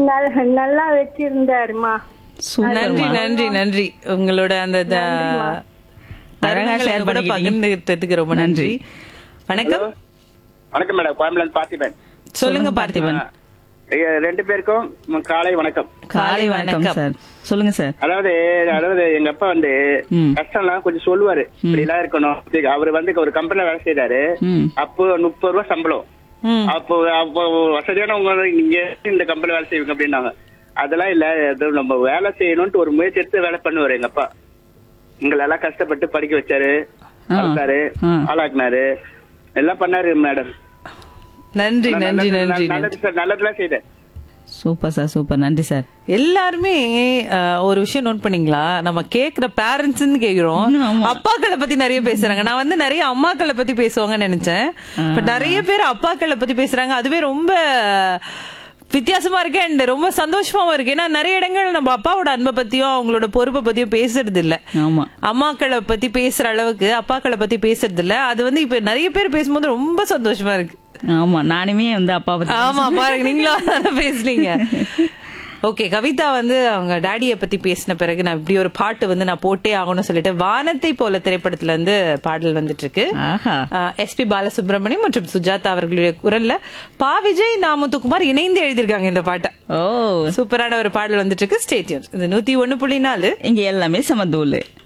நல்- நல்லா வச்சிருந்தாருமா நன்றி சூப்பர்மா நன்றி நன்றி உங்களோட அந்த த- அழகா தருணங்களை share கூட பண்ணிக்கிட்டீங்க. பகிர்ந்துகிட்டதுக்கு ரொம்ப நன்றி வணக்கம் வணக்கம் மேடம் கோயம்புலேருந்து பார்த்திபன் சொல்லுங்க பார்த்திபன் ஐயா, ரெண்டு பேருக்கும் ம், காலை வணக்கம் காலை வணக்கம் சார் சொல்லுங்க சார் அதாவது அதாவது எங்க அப்பா வந்து ம். கஷ்டம்லாம் கொஞ்சம் சொல்லுவாரு இப்படி எல்லாம் இருக்கணும் சரி, அவரு வந்து ஒரு கம்பெனில வேலை செய்யறாரு ம் அப்போ முப்பது ரூபா சம்பளம் ம். அப்போ அப்போ வசதியானவங்க நீங்க இந்த கம்பெனி வேலை செய்வீங்க அப்படின்னாங்க அதெல்லாம் இல்ல அது நம்ம வேலை செய்யணும்ட்டு ஒரு முயற்சி எடுத்து வேலை பண்ணுவாரு எங்க அப்பா எங்களை எல்லாம் கஷ்டப்பட்டு படிக்க வச்சாரு ஆ. வளர்த்தாரு ஆ. ஆளாக்குனாரு எல்லாம் பண்ணாரு மேடம் நன்றி நன்றி நன்றி நன்றி நல்லது சார் நல்லதுலாம் செய்தேன் சூப்பர் சார் சூப்பர் நன்றி சார் எல்லாருமே அஹ், ஒரு விஷயம் நோட் பண்ணீங்களா நம்ம கேக்குற பேரண்ட்ஸ் கேக்குறோம் ஆமா. அப்பாக்களை பத்தி நிறைய பேசுறாங்க நான் வந்து நிறைய அம்மாக்களை பத்தி பேசுவாங்கன்னு நினைச்சேன் பட் நிறைய பேர் அப்பாக்களை பத்தி பேசுறாங்க அதுவே ரொம்ப வித்தியாசமா இருக்கு அண்ட் ரொம்ப சந்தோஷமாவும் இருக்கு ஏன்னா நிறைய இடங்கள் நம்ம அப்பாவோட அன்பை பத்தியும் அவங்களோட பொறுப்பை பத்தியும் பேசுறது இல்ல ஆமா அம்மாக்களை பத்தி பேசுற அளவுக்கு அப்பாக்களை பத்தி பேசுறது இல்ல அது வந்து இப்ப நிறைய பேர் பேசும்போது ரொம்ப சந்தோஷமா இருக்கு ஆமா நானுமே வந்து அப்பா பத்தி ஆமா பாருங்க நீங்களும் அதான் பேசுனீங்க ஓகே கவிதா வந்து அவங்க டாடிய பத்தி பேசின பிறகு நான் இப்படி ஒரு பாட்டு வந்து நான் போட்டே ஆகணும்னு சொல்லிட்டு வானத்தை போல திரைப்படத்துல இருந்து பாடல் வந்துட்டு இருக்கு ஆஹா எஸ்பி பாலசுப்ரமணியம் மற்றும் சுஜாதா அவர்களுடைய குரல்ல பா விஜய் நாமத்துக்குமார் இணைந்து எழுதியிருக்காங்க இந்த பாட்டை ஓ சூப்பரான ஒரு பாடல் வந்துட்டு இருக்கு ஸ்டேடியம் இது நூத்தி ஒண்ணு புள்ளி நாலு இங்க எல்லாமே சமதூள்